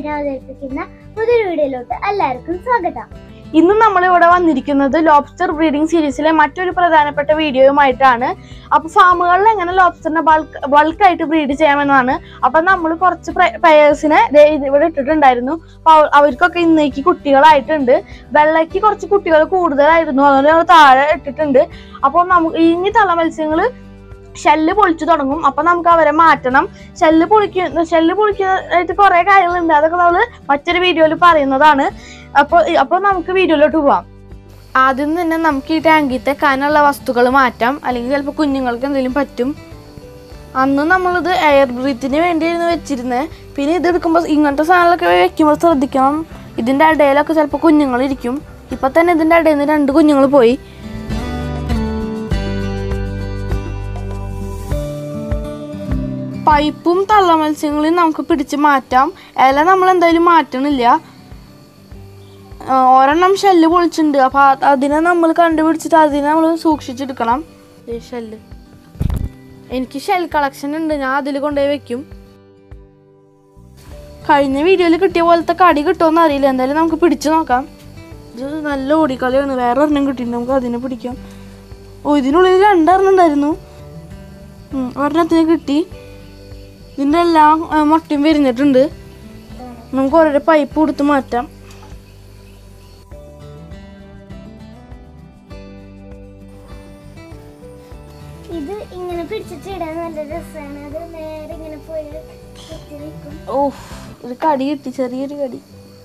പേര് അവതരിപ്പിക്കുന്ന പുതിയൊരു വീഡിയോയിലോട്ട് എല്ലാവർക്കും സ്വാഗതം ഇന്ന് നമ്മൾ ഇവിടെ വന്നിരിക്കുന്നത് ലോബ്സ്റ്റർ ബ്രീഡിംഗ് സീരീസിലെ മറ്റൊരു പ്രധാനപ്പെട്ട വീഡിയോയുമായിട്ടാണ് അപ്പൊ ഫാമുകളിൽ എങ്ങനെ ലോബ്സ്റ്ററിനെ ബൾക്ക് ബൾക്കായിട്ട് ബ്രീഡ് ചെയ്യാമെന്നാണ് അപ്പൊ നമ്മൾ കുറച്ച് പെയേഴ്സിനെ ഇവിടെ ഇട്ടിട്ടുണ്ടായിരുന്നു അപ്പൊ അവ- അവർക്കൊക്കെ ഇന്നേക്ക് കുട്ടികളായിട്ടുണ്ട് വെള്ളയ്ക്ക് കുറച്ച് കുട്ടികൾ കൂടുതലായിരുന്നു അതുകൊണ്ട് ഞങ്ങൾ താഴെ ഇട്ടിട്ടുണ്ട് അപ്പോൾ നമുക്ക് ഇനി തള്ള മത്സ്യങ്ങള് ഷെല്ല് പൊളിച്ചു തുടങ്ങും അപ്പൊ നമുക്ക് അവരെ മാറ്റണം ഷെല്ല് പൊളിക്കുന്ന ഷെല്ല് പൊളിക്കാനായിട്ട് കുറെ കാര്യങ്ങളുണ്ട് അതൊക്കെ നമ്മൾ മറ്റൊരു വീഡിയോയിൽ പറയുന്നതാണ് അപ്പോൾ അപ്പോൾ നമുക്ക് വീഡിയോയിലോട്ട് പോവാം ആദ്യം തന്നെ നമുക്ക് ഈ ടാങ്കിത്തെ കനുള്ള വസ്തുക്കൾ മാറ്റാം അല്ലെങ്കിൽ ചിലപ്പോൾ കുഞ്ഞുങ്ങൾക്ക് എന്തെങ്കിലും പറ്റും അന്ന് നമ്മളിത് എയർ ബ്രീത്തിന് വേണ്ടിയായിരുന്നു വെച്ചിരുന്നത് പിന്നെ ഇത് എടുക്കുമ്പോൾ ഇങ്ങനത്തെ സാധനങ്ങളൊക്കെ വെക്കുമ്പോൾ ശ്രദ്ധിക്കണം ഇതിൻ്റെ ഇടയിലൊക്കെ ചിലപ്പോൾ കുഞ്ഞുങ്ങൾ ഇരിക്കും ഇപ്പം തന്നെ ഇതിൻ്റെ ഇടയിൽ നിന്ന് രണ്ട് കുഞ്ഞുങ്ങൾ പോയി പൈപ്പും തള്ള മത്സ്യങ്ങളെയും നമുക്ക് പിടിച്ച് മാറ്റാം ഇല നമ്മൾ എന്തായാലും മാറ്റണില്ല ആ, ഒരെണ്ണം ഷെല്ല് പൊളിച്ചിട്ടുണ്ട് അപ്പൊ അത് അതിനെ നമ്മൾ കണ്ടുപിടിച്ചിട്ട് അതിനെ നമ്മൾ സൂക്ഷിച്ചെടുക്കണം ദേ ഷെല്ല് എനിക്ക് ഷെൽ കളക്ഷൻ ഉണ്ട് ഞാൻ അതിൽ കൊണ്ടുപോയി വെക്കും കഴിഞ്ഞ വീഡിയോയിൽ കിട്ടിയ പോലത്തെ കടി കിട്ടുമെന്ന് അറിയില്ല എന്തായാലും നമുക്ക് പിടിച്ചു നോക്കാം ഇത് നല്ല ഓടിക്കളിയാണ് വേറെ ഒരെണ്ണം കിട്ടിയിട്ടുണ്ട് നമുക്ക് അതിനെ പിടിക്കാം ഓ ഇതിനുള്ളിൽ രണ്ടെണ്ണം ഉണ്ടായിരുന്നു ഉം, ഒരെണ്ണത്തിന് കിട്ടി ഇതിൻ്റെ എല്ലാം ആ, മുട്ടയും വിരിഞ്ഞിട്ടുണ്ട് നമുക്ക് ഓരോ പൈപ്പ് കൊടുത്ത് മാറ്റാം ഇത് ഇങ്ങനെ പിടിച്ചിട്ട് ഇടാൻ നല്ല രസമാണ് അത് നേരെ ഇങ്ങനെ പോയി കുത്തി നിൽക്കും ഓ ഒരു കടി കിട്ടി ചെറിയൊരു കടി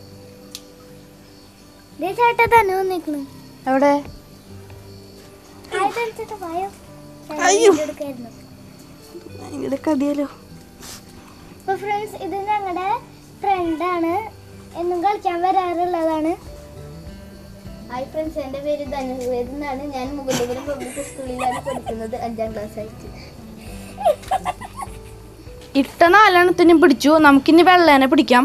ഇതേ ചേട്ടാ തന്നെ വന്നിക്കണ് എവിടെ ഹായ് തനിച്ചേട്ടാ വായോ അയ്യോ. എടുക്കായിരുന്നു ഭയങ്കര കടിയല്ലോ അപ്പൊ ഫ്രണ്ട്സ് ഇത് ഞങ്ങളുടെ ഫ്രണ്ടാണ് എന്നും കളിക്കാൻ വരാറുള്ളതാണ് ഹായ് ഫ്രണ്ട്സ് എൻ്റെ പേര് ധനുവേദ് എന്നാണ് ഞാൻ മുകുന്ദപുരം പബ്ലിക് സ്കൂളിലാണ് പഠിക്കുന്നത് അഞ്ചാം ക്ലാസ് ആയിട്ട് ഇട്ട നാലെണ്ണത്തിനും പിടിച്ചു നമുക്കിനി വെള്ളേനെ പിടിക്കാം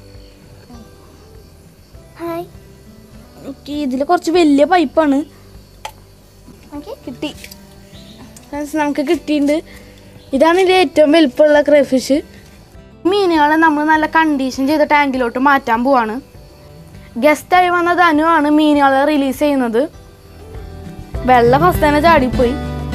ഹായ് എനിക്ക് ഇതിൽ കുറച്ച് വലിയ പൈപ്പാണ് ഓക്കെ കിട്ടി Friends, നമുക്ക് കിട്ടിയിട്ടുണ്ട് ഇതാണ് ഇതിൽ ഏറ്റവും വലിപ്പമുള്ള ക്രൈഫിഷ് മീനുകളെ നമ്മൾ നല്ല കണ്ടീഷൻ ചെയ്ത ടാങ്കിലോട്ട് മാറ്റാൻ പോവാണ് ഗസ്റ്റായി വന്ന ധനു ആണ് മീനുകളെ റിലീസ് ചെയ്യുന്നത് വെള്ള ഫസ്റ്റ് തന്നെ ചാടിപ്പോയി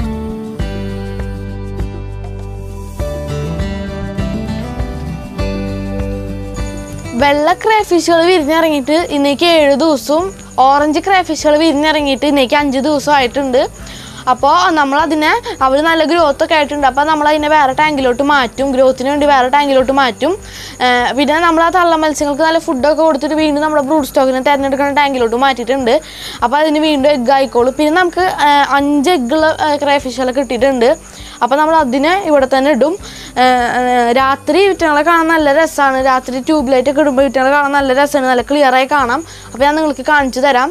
വെള്ള ക്രൈഫിഷുകൾ വിരിഞ്ഞിറങ്ങിയിട്ട് ഇന്നേക്ക് ഏഴ് ദിവസവും ഓറഞ്ച് ക്രൈഫിഷുകൾ വിരിഞ്ഞിറങ്ങിയിട്ട് ഇന്നേക്ക് അഞ്ച് ദിവസം ആയിട്ടുണ്ട് അപ്പോൾ നമ്മളതിനെ അവർ നല്ല ഗ്രോത്ത് ഒക്കെ ആയിട്ടുണ്ട് അപ്പോൾ നമ്മൾ അതിനെ വേറെ ടാങ്കിലോട്ട് മാറ്റും ഗ്രോത്തിന് വേണ്ടി വേറെ ടാങ്കിലോട്ട് മാറ്റും ഏർ പിന്നെ നമ്മൾ ആ തള്ള മത്സ്യങ്ങൾക്ക് നല്ല ഫുഡൊക്കെ കൊടുത്തിട്ട് വീണ്ടും നമ്മുടെ ബ്രൂഡ് സ്റ്റോക്കിനെ തിരഞ്ഞെടുക്കുന്ന ടാങ്കിലോട്ട് മാറ്റിയിട്ടുണ്ട് അപ്പോൾ അതിന് വീണ്ടും എഗ്ഗ് ആയിക്കോളും പിന്നെ നമുക്ക് ഏർ അഞ്ച് എഗ്ഗുള്ള ക്രൈഫിഷുകളൊക്കെ കിട്ടിയിട്ടുണ്ട് അപ്പോൾ നമ്മൾ അതിനെ ഇവിടെ തന്നെ ഇടും ഏർ ഏർ രാത്രി വിറ്റങ്ങളെ കാണാൻ നല്ല രസമാണ് രാത്രി ട്യൂബ് ലൈറ്റ് ഒക്കെ ഇടുമ്പോൾ വിറ്റങ്ങളെ കാണാൻ നല്ല രസമാണ് നല്ല ക്ലിയർ ആയി കാണാം അപ്പോൾ ഞാൻ നിങ്ങൾക്ക് കാണിച്ചു തരാം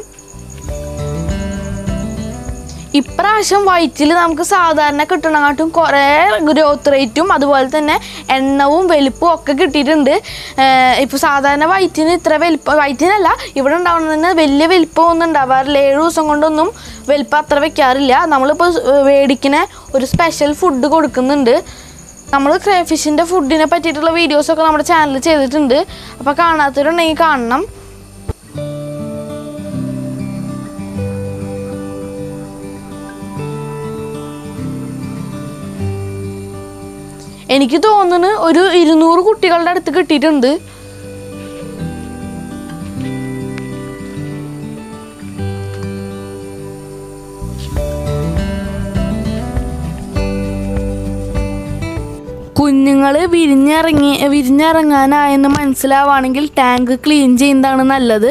ഇപ്രാവശ്യം വയറ്റിൽ നമുക്ക് സാധാരണ കിട്ടണങ്ങാട്ടും കുറേ ഗ്രോത്ത് റേറ്റും അതുപോലെ തന്നെ എണ്ണവും വലിപ്പവും ഒക്കെ കിട്ടിയിട്ടുണ്ട് ഇപ്പോൾ സാധാരണ വയറ്റിന് ഇത്ര വലിപ്പം വയറ്റിനല്ല ഇവിടെ ഉണ്ടാവുന്നതിന് വലിയ വലിപ്പം ഒന്നും ഉണ്ടാവാറില്ല ഏഴ് ദിവസം കൊണ്ടൊന്നും വലിപ്പം അത്ര വെക്കാറില്ല നമ്മളിപ്പോൾ മേടിക്കുന്ന ഒരു സ്പെഷ്യൽ ഫുഡ് കൊടുക്കുന്നുണ്ട് നമ്മൾ ക്രൈഫിഷിൻ്റെ ഫുഡിനെ പറ്റിയിട്ടുള്ള വീഡിയോസൊക്കെ നമ്മുടെ ചാനലിൽ ചെയ്തിട്ടുണ്ട് അപ്പോൾ കാണാത്തവരുണ്ടെങ്കിൽ കാണണം എനിക്ക് തോന്നുന്നു ഒരു ഇരുന്നൂറ് കുട്ടികളുടെ അടുത്ത് കിട്ടിയിട്ടുണ്ട് കുഞ്ഞുങ്ങൾ വിരിഞ്ഞിറങ്ങി വിരിഞ്ഞിറങ്ങാനായെന്ന് മനസ്സിലാവുകയാണെങ്കിൽ ടാങ്ക് ക്ലീൻ ചെയ്യുന്നതാണ് നല്ലത്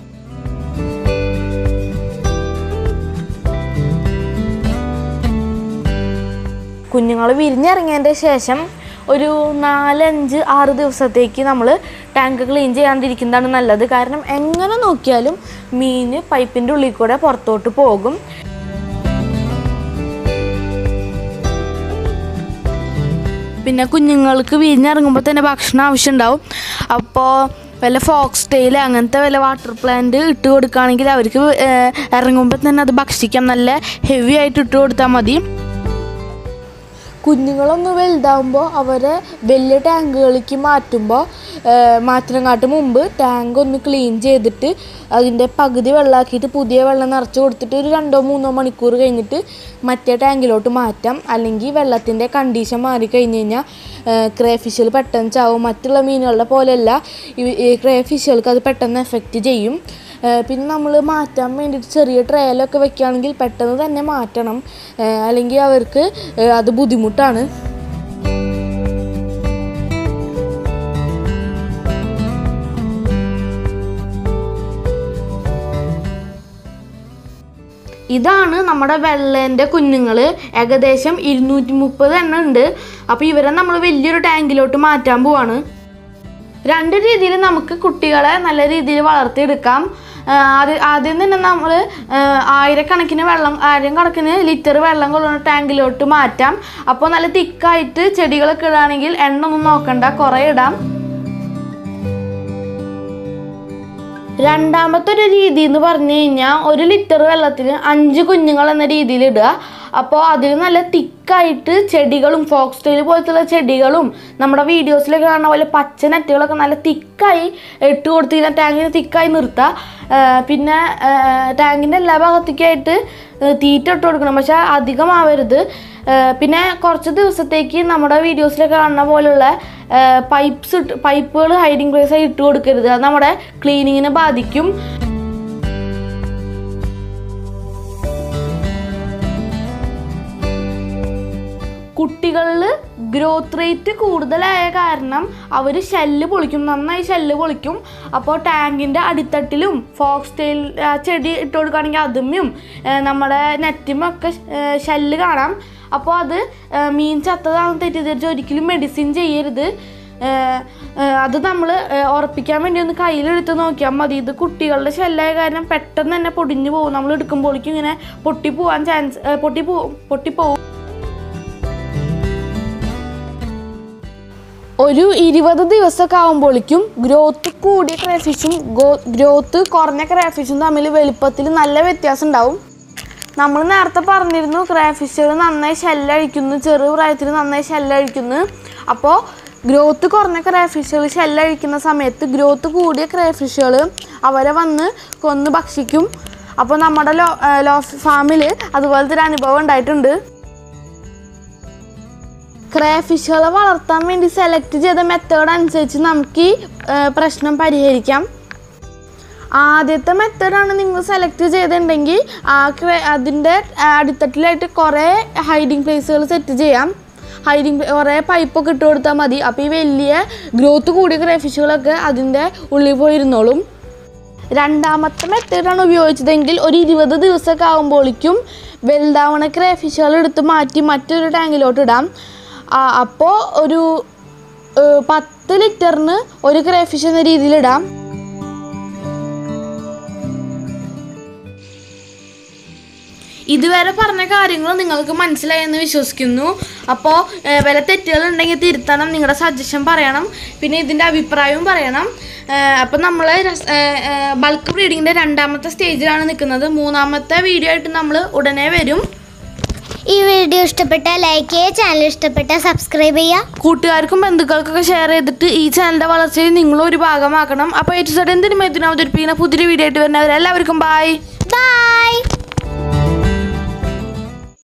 കുഞ്ഞുങ്ങൾ വിരിഞ്ഞിറങ്ങിയതിൻ്റെ ശേഷം ഒരു നാലഞ്ച് ആറ് ദിവസത്തേക്ക് നമ്മൾ ടാങ്ക് ക്ലീൻ ചെയ്യാണ്ടിരിക്കുന്നതാണ് നല്ലത് കാരണം എങ്ങനെ നോക്കിയാലും മീൻ പൈപ്പിൻ്റെ ഉള്ളിൽ കൂടെ പുറത്തോട്ട് പോകും പിന്നെ കുഞ്ഞുങ്ങൾക്ക് വിരിഞ്ഞിറങ്ങുമ്പോൾ തന്നെ ഭക്ഷണം ആവശ്യമുണ്ടാവും അപ്പോൾ വല്ല ഫോക്സ് ടെയിൽ അങ്ങനത്തെ വല്ല വാട്ടർ പ്ലാന്റ് ഇട്ട് കൊടുക്കുകയാണെങ്കിൽ അവർക്ക് ഇറങ്ങുമ്പോൾ തന്നെ അത് ഭക്ഷിക്കാം നല്ല ഹെവി ആയിട്ട് ഇട്ട് കൊടുത്താൽ മതി കുഞ്ഞുങ്ങളൊന്ന് വലുതാവുമ്പോൾ അവരെ വലിയ ടാങ്കുകളിലേക്ക് മാറ്റുമ്പോൾ മാറ്റുന്നതിനെക്കാട്ട് മുമ്പ് ടാങ്ക് ഒന്ന് ക്ലീൻ ചെയ്തിട്ട് അതിൻ്റെ പകുതി വെള്ളമാക്കിയിട്ട് പുതിയ വെള്ളം നിറച്ച് കൊടുത്തിട്ട് ഒരു രണ്ടോ മൂന്നോ മണിക്കൂർ കഴിഞ്ഞിട്ട് മറ്റേ ടാങ്കിലോട്ട് മാറ്റാം അല്ലെങ്കിൽ വെള്ളത്തിൻ്റെ കണ്ടീഷൻ മാറി കഴിഞ്ഞ് കഴിഞ്ഞാൽ ക്രേ ഫിഷുകൾ പെട്ടെന്ന് ചാവും മറ്റുള്ള മീനുകളുടെ പോലെയല്ല ഈ ക്രേ ഫിഷുകൾക്ക് അത് പെട്ടെന്ന് എഫക്റ്റ് ചെയ്യും ഏഹ് പിന്നെ നമ്മൾ മാറ്റാൻ വേണ്ടിയിട്ട് ചെറിയ ട്രയലൊക്കെ വെക്കുകയാണെങ്കിൽ പെട്ടെന്ന് തന്നെ മാറ്റണം ഏഹ് അല്ലെങ്കിൽ അവർക്ക് ഏഹ് അത് ബുദ്ധിമുട്ടാണ് ഇതാണ് നമ്മുടെ വെള്ളേൻ്റെ കുഞ്ഞുങ്ങൾ ഏകദേശം ഇരുന്നൂറ്റി മുപ്പത് എണ്ണം ഉണ്ട് അപ്പോൾ ഇവരെ നമ്മൾ വലിയൊരു ടാങ്കിലോട്ട് മാറ്റാൻ പോവാണ് രണ്ട് രീതിയിൽ നമുക്ക് കുട്ടികളെ നല്ല രീതിയിൽ വളർത്തിയെടുക്കാം ആ, ആദ്യം ആദ്യം തന്നെ നമ്മൾ ആയിരക്കണക്കിന് വെള്ളം ആയിരം കണക്കിന് ലിറ്റർ വെള്ളം കൊള്ളുന്ന ടാങ്കിലോട്ട് മാറ്റാം അപ്പോൾ നല്ല തിക്കായിട്ട് ചെടികളൊക്കെ ഇടുകയാണെങ്കിൽ എണ്ണ ഒന്നും നോക്കണ്ട കുറേ ഇടാം രണ്ടാമത്തെ ഒരു രീതി എന്ന് പറഞ്ഞു കഴിഞ്ഞാൽ ഒരു ലിറ്റർ വെള്ളത്തിന് അഞ്ച് കുഞ്ഞുങ്ങൾ എന്ന രീതിയിൽ ഇടുക അപ്പോൾ അതിൽ നല്ല തിക്കായിട്ട് ചെടികളും ഫോക്സ് ടെയിൽ പോലത്തുള്ള ചെടികളും നമ്മുടെ വീഡിയോസിലൊക്കെ കാണുന്ന പോലെ പച്ച നെറ്റുകളൊക്കെ നല്ല തിക്കായി ഇട്ട് കൊടുത്ത് കഴിഞ്ഞാൽ ടാങ്കിന് തിക്കായി നിർത്തുക ആ, പിന്നെ ടാങ്കിൻ്റെ എല്ലാ ഭാഗത്തേക്കായിട്ട് തീറ്റ ഇട്ട് കൊടുക്കണം പക്ഷെ അധികമാവരുത് ആ, പിന്നെ കുറച്ച് ദിവസത്തേക്ക് നമ്മുടെ വീഡിയോസിലൊക്കെ കാണുന്ന പോലുള്ള പൈപ്പ്സ് ഇട്ട് പൈപ്പുകൾ ഹൈഡിങ് പ്ലേസ് ആയി ഇട്ട് കൊടുക്കരുത് അത് നമ്മുടെ ക്ലീനിങ്ങിനെ ബാധിക്കും കുട്ടികളിൽ ഗ്രോത്ത് റേറ്റ് കൂടുതലായ കാരണം അവർ ഷെല്ല് പൊളിക്കും നന്നായി ഷെല്ല് പൊളിക്കും അപ്പോൾ ടാങ്കിൻ്റെ അടിത്തട്ടിലും ഫോക്സ് ടെയിൽ ചെടി ഇട്ട് കൊടുക്കുകയാണെങ്കിൽ അതുമ്മും ഏഹ് നമ്മുടെ നെറ്റുമൊക്കെ ഷെല്ല് കാണാം അപ്പോൾ അത് ഏഹ് മീൻ ചത്തതാണെന്ന് തെറ്റിദ്ധരിച്ച് ഒരിക്കലും മെഡിസിൻ ചെയ്യരുത് ഏഹ് ഏഹ് അത് നമ്മൾ ഉറപ്പിക്കാൻ വേണ്ടി ഒന്ന് കയ്യിലെടുത്ത് നോക്കിയാൽ മതി ഇത് കുട്ടികളുടെ ശല്യമായ കാരണം പെട്ടെന്ന് തന്നെ പൊടിഞ്ഞു പോകും നമ്മൾ എടുക്കുമ്പോഴേക്കും ഇങ്ങനെ പൊട്ടി പോവാൻ ചാൻസ് പൊട്ടി പോവും പൊട്ടിപ്പോവും ഒരു ഇരുപത് ദിവസമൊക്കെ ആകുമ്പോഴേക്കും ഗ്രോത്ത് കൂടിയ ക്രാഫിഷും ഗ്രോത്ത് കുറഞ്ഞ ക്രാഫിഷും തമ്മിൽ വലുപ്പത്തിൽ നല്ല വ്യത്യാസം ഉണ്ടാവും നമ്മൾ നേരത്തെ പറഞ്ഞിരുന്നു ക്രാഫിഷുകൾ നന്നായി ഷെല്ലഴിക്കുന്നു ചെറു പ്രായത്തിൽ നന്നായി ഷെല്ലഴിക്കുന്നു അപ്പോൾ ഗ്രോത്ത് കുറഞ്ഞ ക്രാഫിഷുകൾ ഷെല്ലഴിക്കുന്ന സമയത്ത് ഗ്രോത്ത് കൂടിയ ക്രാഫിഷുകൾ അവരെ വന്ന് കൊന്ന് ഭക്ഷിക്കും അപ്പോൾ നമ്മുടെ ലോ ലോ ഫാമിൽ അതുപോലത്തെ ഒരു അനുഭവം ഉണ്ടായിട്ടുണ്ട് ക്രേഫിഷുകളെ വളർത്താൻ വേണ്ടി സെലക്ട് ചെയ്ത മെത്തേഡ് അനുസരിച്ച് നമുക്ക് ഈ ഏർ, പ്രശ്നം പരിഹരിക്കാം ആദ്യത്തെ മെത്തേഡാണ് നിങ്ങൾ സെലക്ട് ചെയ്തിട്ടുണ്ടെങ്കിൽ ആ ക്രേ അതിൻ്റെ അടിത്തട്ടിലായിട്ട് കുറേ ഹൈഡിങ് പ്ലേസുകൾ സെറ്റ് ചെയ്യാം ഹൈഡിങ് കുറേ പൈപ്പൊക്കെ ഇട്ട് കൊടുത്താൽ മതി അപ്പോൾ ഈ വലിയ ഗ്രോത്ത് കൂടിയ ക്രേഫിഷുകളൊക്കെ അതിൻ്റെ ഉള്ളിൽ പോയിരുന്നോളും രണ്ടാമത്തെ മെത്തേഡാണ് ഉപയോഗിച്ചതെങ്കിൽ ഒരു ഇരുപത് ദിവസമൊക്കെ ആകുമ്പോഴേക്കും വലുതാവണ ക്രേഫിഷുകൾ എടുത്ത് മാറ്റി മറ്റൊരു ടാങ്കിലോട്ട് ഇടാം അപ്പോൾ ഒരു ഏർ, പത്ത് ലിറ്ററിന് ഒരു ക്രേഫിഷ് എന്ന രീതിയിൽ ഇടാം ഇതുവരെ പറഞ്ഞ കാര്യങ്ങൾ നിങ്ങൾക്ക് മനസ്സിലായെന്ന് വിശ്വസിക്കുന്നു അപ്പോൾ വല്ല തെറ്റുകൾ ഉണ്ടെങ്കിൽ തിരുത്തണം നിങ്ങളുടെ സജഷൻ പറയണം പിന്നെ ഇതിൻ്റെ അഭിപ്രായവും പറയണം അപ്പം നമ്മൾ ബൾക്ക് ബ്രീഡിങ്ങിൻ്റെ രണ്ടാമത്തെ സ്റ്റേജിലാണ് നിൽക്കുന്നത് മൂന്നാമത്തെ വീഡിയോ ആയിട്ട് നമ്മൾ ഉടനെ വരും ഈ വീഡിയോ ഇഷ്ടപ്പെട്ട ലൈക്ക് ചെയ്യുക ചാനൽ ഇഷ്ടപ്പെട്ട സബ്സ്ക്രൈബ് ചെയ്യുക കൂട്ടുകാർക്കും ബന്ധുക്കൾക്കൊക്കെ ഷെയർ ചെയ്തിട്ട് ഈ ചാനലിൻ്റെ വളർച്ചയിൽ നിങ്ങളും ഒരു ഭാഗമാക്കണം അപ്പോൾ ഏറ്റവും എന്തിനും എന്തിനും അവതരിപ്പിക്കുന്ന പുതിയൊരു വീഡിയോ ആയിട്ട് വരുന്നവരെല്ലാവർക്കും ബായ് ബൈ